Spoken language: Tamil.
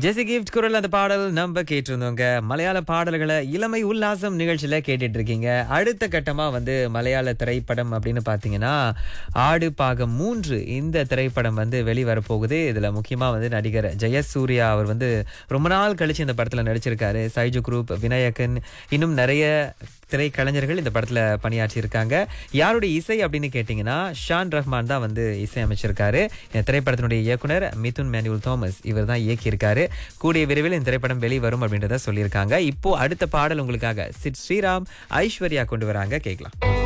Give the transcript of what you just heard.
ஜெசி கிஃப்ட் குரல் அந்த பாடல் நம்ம கேட்டிருந்தோங்க மலையாள பாடல்களை இளமை உல்லாசம் நிகழ்ச்சியில கேட்டுட்டு இருக்கீங்க அடுத்த கட்டமா வந்து மலையாள திரைப்படம் அப்படின்னு பாத்தீங்கன்னா ஆடு பாகம் மூன்று இந்த திரைப்படம் வந்து வெளிவரப்போகுது இதுல முக்கியமா வந்து நடிகர் ஜெயசூர்யா அவர் வந்து ரொம்ப நாள் கழிச்சு இந்த படத்துல நடிச்சிருக்காரு சைஜு குரூப் விநாயகன் இன்னும் நிறைய திரைக்கலைஞர்கள் இந்த படத்துல பணியாற்றி இருக்காங்க யாருடைய இசை அப்படின்னு கேட்டீங்கன்னா ஷான் ரஹ்மான் தான் வந்து இசை அமைச்சிருக்காரு இந்த திரைப்படத்தினுடைய இயக்குனர் மிதுன் மேனுவல் தாமஸ் இவர் தான் இயக்கியிருக்காரு கூடிய விரைவில் இந்த திரைப்படம் வெளிவரும் அப்படின்றத சொல்லியிருக்காங்க இப்போ அடுத்த பாடல் உங்களுக்காக சிட் ஸ்ரீராம் ஐஸ்வர்யா கொண்டு வராங்க கேட்கலாம்